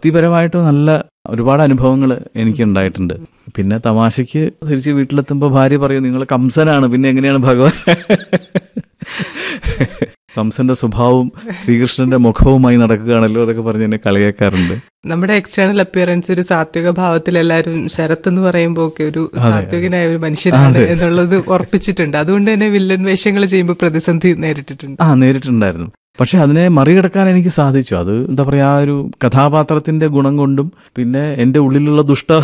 ഭക്തിപരമായിട്ട് നല്ല ഒരുപാട് അനുഭവങ്ങൾ എനിക്ക് ഉണ്ടായിട്ടുണ്ട് പിന്നെ തമാശയ്ക്ക് തിരിച്ച് വീട്ടിലെത്തുമ്പോൾ ഭാര്യ പറയും നിങ്ങൾ കംസനാണ് പിന്നെ എങ്ങനെയാണ് ഭഗവാൻ കംസന്റെ സ്വഭാവവും ശ്രീകൃഷ്ണന്റെ മുഖവുമായി നടക്കുകയാണല്ലോ അതൊക്കെ പറഞ്ഞ് എന്നെ കളിയാക്കാറുണ്ട് നമ്മുടെ എക്സ്റ്റേണൽ അപ്പിയറൻസ് ഒരു സാത്വിക ഭാവത്തിൽ എല്ലാവരും ശരത് എന്ന് പറയുമ്പോൾ ഒക്കെ ഒരു സാത്വികനായ ഒരു മനുഷ്യനാണ് എന്നുള്ളത് ഉറപ്പിച്ചിട്ടുണ്ട് അതുകൊണ്ട് തന്നെ വില്ലൻ വേഷങ്ങൾ ചെയ്യുമ്പോൾ പ്രതിസന്ധി നേരിട്ടിട്ടുണ്ട് ആ നേരിട്ടുണ്ടായിരുന്നു പക്ഷെ അതിനെ മറികടക്കാൻ എനിക്ക് സാധിച്ചു അത് എന്താ പറയാ ആ ഒരു കഥാപാത്രത്തിന്റെ ഗുണം കൊണ്ടും പിന്നെ എന്റെ ഉള്ളിലുള്ള ദുഷ്ട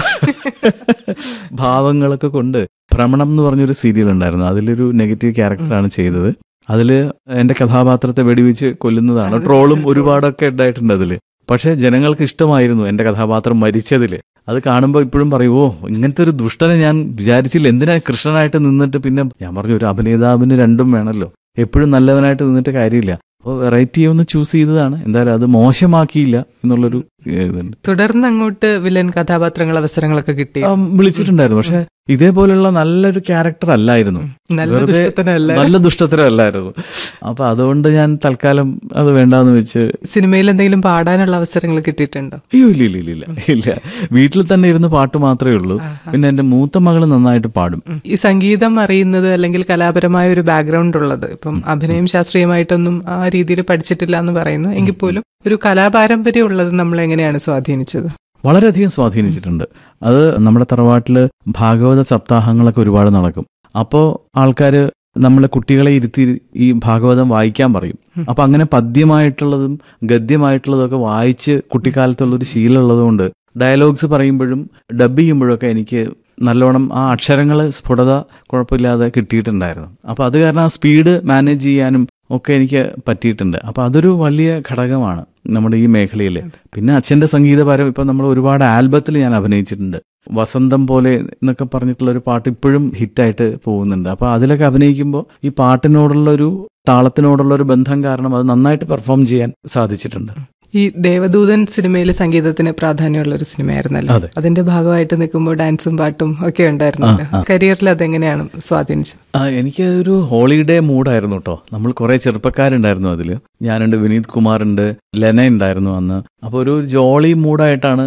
ഭാവങ്ങളൊക്കെ കൊണ്ട് ഭ്രമണം എന്ന് പറഞ്ഞൊരു സീരിയൽ ഉണ്ടായിരുന്നു അതിലൊരു നെഗറ്റീവ് ക്യാരക്ടറാണ് ചെയ്തത് അതില് എന്റെ കഥാപാത്രത്തെ വെടിവെച്ച് കൊല്ലുന്നതാണ് ട്രോളും ഒരുപാടൊക്കെ ഉണ്ടായിട്ടുണ്ട് അതില് പക്ഷെ ജനങ്ങൾക്ക് ഇഷ്ടമായിരുന്നു എന്റെ കഥാപാത്രം മരിച്ചതില് അത് കാണുമ്പോൾ ഇപ്പോഴും പറയും ഓ ഇങ്ങനത്തെ ഒരു ദുഷ്ടനെ ഞാൻ വിചാരിച്ചില്ല എന്തിനാ കൃഷ്ണനായിട്ട് നിന്നിട്ട് പിന്നെ ഞാൻ പറഞ്ഞു ഒരു അഭിനേതാവിന് രണ്ടും വേണമല്ലോ എപ്പോഴും നല്ലവനായിട്ട് നിന്നിട്ട് കാര്യമില്ല അപ്പോൾ വെറൈറ്റി ഒന്ന് ചൂസ് ചെയ്തതാണ് എന്തായാലും അത് മോശമാക്കിയില്ല എന്നുള്ളൊരു ഏഹ്, ഇതുണ്ട് തുടർന്ന് അങ്ങോട്ട് വില്ലൻ കഥാപാത്രങ്ങൾ അവസരങ്ങളൊക്കെ കിട്ടി ആ, വിളിച്ചിട്ടുണ്ടായിരുന്നു പക്ഷെ ഇതേപോലുള്ള നല്ലൊരു ക്യാരക്ടർ അല്ലായിരുന്നു നല്ല വെറുതെ ദുഷ്ടത്തനല്ല നല്ല ദുഷ്ടത്തരമല്ലായിരുന്നു അപ്പൊ അതുകൊണ്ട് ഞാൻ തൽക്കാലം അത് വേണ്ടാന്ന് വെച്ച് സിനിമയിൽ എന്തെങ്കിലും പാടാനുള്ള അവസരങ്ങൾ കിട്ടിയിട്ടുണ്ടോ അയ്യോ ഇല്ല ഇല്ല ഇല്ല ഇല്ല ഇല്ല വീട്ടിൽ തന്നെ ഇരുന്ന് പാട്ട് മാത്രമേ ഉള്ളൂ പിന്നെ എന്റെ മൂത്ത മകള് നന്നായിട്ട് പാടും ഉം. ഈ സംഗീതം അറിയുന്നത് അല്ലെങ്കിൽ കലാപരമായ ഒരു ബാക്ക്ഗ്രൗണ്ട് ഉള്ളത് ഇപ്പം അഭിനയം ശാസ്ത്രീയമായിട്ടൊന്നും ആ രീതിയിൽ പഠിച്ചിട്ടില്ല എന്ന് പറയുന്നു എങ്കിൽ പോലും ഒരു കലാപാരമ്പര്യം ഉള്ളത് നമ്മൾ എങ്ങനെയാണ് സ്വാധീനിച്ചത് വളരെയധികം സ്വാധീനിച്ചിട്ടുണ്ട് അത് നമ്മുടെ തറവാട്ടില് ഭാഗവത സപ്താഹങ്ങളൊക്കെ ഒരുപാട് നടക്കും അപ്പോൾ ആൾക്കാര് നമ്മളെ കുട്ടികളെ ഇരുത്തി ഈ ഭാഗവതം വായിക്കാൻ പറയും അപ്പൊ അങ്ങനെ പദ്യമായിട്ടുള്ളതും ഗദ്യമായിട്ടുള്ളതും ഒക്കെ വായിച്ച് കുട്ടിക്കാലത്തുള്ള ഒരു ശീലമുള്ളത് കൊണ്ട് ഡയലോഗ്സ് പറയുമ്പോഴും ഡബ് ചെയ്യുമ്പോഴൊക്കെ എനിക്ക് നല്ലോണം ആ അക്ഷരങ്ങൾ സ്ഫുടത കുഴപ്പമില്ലാതെ കിട്ടിയിട്ടുണ്ടായിരുന്നു അപ്പൊ അത് കാരണം ആ സ്പീഡ് മാനേജ് ചെയ്യാനും ഒക്കെ എനിക്ക് പറ്റിയിട്ടുണ്ട് അപ്പൊ അതൊരു വലിയ ഘടകമാണ് നമ്മുടെ ഈ മേഖലയിൽ പിന്നെ അച്ഛന്റെ സംഗീതപരം ഇപ്പൊ നമ്മൾ ഒരുപാട് ആൽബത്തിൽ ഞാൻ അഭിനയിച്ചിട്ടുണ്ട് വസന്തം പോലെ എന്നൊക്കെ പറഞ്ഞിട്ടുള്ള ഒരു പാട്ട് ഇപ്പോഴും ഹിറ്റായിട്ട് പോകുന്നുണ്ട് അപ്പൊ അതിലൊക്കെ അഭിനയിക്കുമ്പോൾ ഈ പാട്ടിനോടുള്ള ഒരു താളത്തിനോടുള്ള ഒരു ബന്ധം കാരണം അത് നന്നായിട്ട് പെർഫോം ചെയ്യാൻ സാധിച്ചിട്ടുണ്ട് ഈ ദേവദൂതൻ സിനിമയിൽ സംഗീതത്തിന് പ്രാധാന്യമുള്ള ഒരു സിനിമയായിരുന്നല്ലോ അതെ. അതിന്റെ ഭാഗമായിട്ട് നിൽക്കുമ്പോൾ ഡാൻസും പാട്ടും ഒക്കെ ഉണ്ടായിരുന്നല്ലോ കരിയറിൽ അതെങ്ങനെയാണ് സ്വാധീനിച്ചത് ആ, എനിക്ക് ഒരു ഹോളിഡേ മൂഡായിരുന്നു കേട്ടോ നമ്മൾ കുറെ ചെറുപ്പക്കാരുണ്ടായിരുന്നു അതിൽ ഞാനുണ്ട് വിനീത് കുമാറുണ്ട് ലെന ഉണ്ടായിരുന്നു അന്ന് അപ്പോൾ ഒരു ജോളി മൂഡായിട്ടാണ്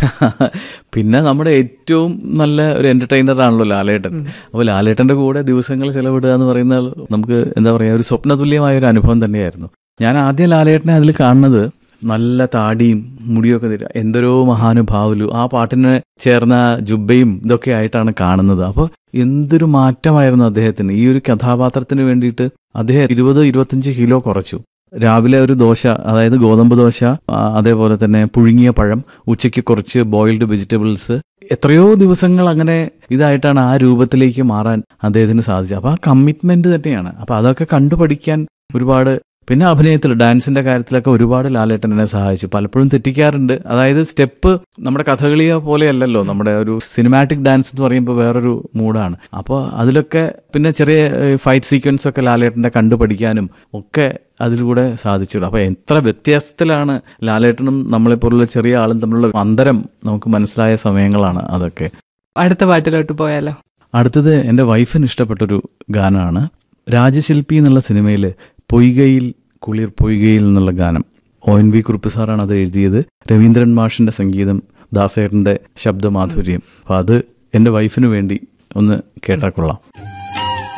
പിന്നെ നമ്മുടെ ഏറ്റവും നല്ല ഒരു എന്റർടൈനർ ആണല്ലോ ലാലേട്ടൻ അപ്പോൾ ലാലേട്ടന്റെ കൂടെ ദിവസങ്ങൾ ചെലവിടുക എന്ന് പറയുന്ന നമുക്ക് എന്താ പറയുക ഒരു സ്വപ്നതുല്യമായ ഒരു അനുഭവം തന്നെയായിരുന്നു ഞാൻ ആദ്യം ലാലേട്ടനെ അതിൽ കാണുന്നത് നല്ല താടിയും മുടിയൊക്കെ തരിക എന്തൊരോ മഹാനുഭാവലു ആ പാട്ടിന് ചേർന്ന ജുബയും ഇതൊക്കെ ആയിട്ടാണ് കാണുന്നത് അപ്പോൾ എന്തൊരു മാറ്റമായിരുന്നു അദ്ദേഹത്തിന് ഈ ഒരു കഥാപാത്രത്തിന് വേണ്ടിയിട്ട് അദ്ദേഹം ഇരുപത് ഇരുപത്തഞ്ച് കിലോ കുറച്ചു രാവിലെ ഒരു ദോശ അതായത് ഗോതമ്പ് ദോശ ആ, അതേപോലെ തന്നെ പുഴുങ്ങിയ പഴം ഉച്ചയ്ക്ക് കുറച്ച് ബോയിൽഡ് വെജിറ്റബിൾസ് എത്രയോ ദിവസങ്ങൾ അങ്ങനെ ഇതായിട്ടാണ് ആ രൂപത്തിലേക്ക് മാറാൻ അദ്ദേഹത്തിന് സാധിച്ചത് അപ്പൊ ആ കമ്മിറ്റ്മെന്റ് തന്നെയാണ് അപ്പൊ അതൊക്കെ കണ്ടുപഠിക്കാൻ ഒരുപാട് പിന്നെ അഭിനയത്തിൽ ഡാൻസിന്റെ കാര്യത്തിലൊക്കെ ഒരുപാട് ലാലേട്ടൻ എന്നെ സഹായിച്ചു പലപ്പോഴും തെറ്റിക്കാറുണ്ട് അതായത് സ്റ്റെപ്പ് നമ്മുടെ കഥകളിയെ പോലെയല്ലല്ലോ നമ്മുടെ ഒരു സിനിമാറ്റിക് ഡാൻസ് എന്ന് പറയുമ്പോൾ വേറൊരു മൂഡാണ് അപ്പോൾ അതിലൊക്കെ പിന്നെ ചെറിയ ഫൈറ്റ് സീക്വൻസ് ഒക്കെ ലാലേട്ടന്റെ കണ്ടുപഠിക്കാനും ഒക്കെ അതിലൂടെ സാധിച്ചു അപ്പൊ എത്ര വ്യത്യാസത്തിലാണ് ലാലേട്ടനും നമ്മളെപ്പോലുള്ള ചെറിയ ആളും തമ്മിലുള്ള അന്തരം നമുക്ക് മനസ്സിലായ സമയങ്ങളാണ് അതൊക്കെ അടുത്ത പാട്ടിലോട്ട് പോയാലോ അടുത്തത് എൻ്റെ വൈഫിന് ഇഷ്ടപ്പെട്ടൊരു ഗാനമാണ് രാജശില്പി എന്നുള്ള സിനിമയിൽ പൊയ്കയിൽ കുളിർ പൊയ്കയിൽ എന്നുള്ള ഗാനം ഒ എൻ വി കുറുപ്പ് സാറാണ് അത് എഴുതിയത് രവീന്ദ്രൻ മാഷിന്റെ സംഗീതം ദാസേട്ടന്റെ ശബ്ദമാധുര്യം അപ്പം അത് എൻ്റെ വൈഫിന് വേണ്ടി ഒന്ന് കേട്ടാൽ കൊള്ളാം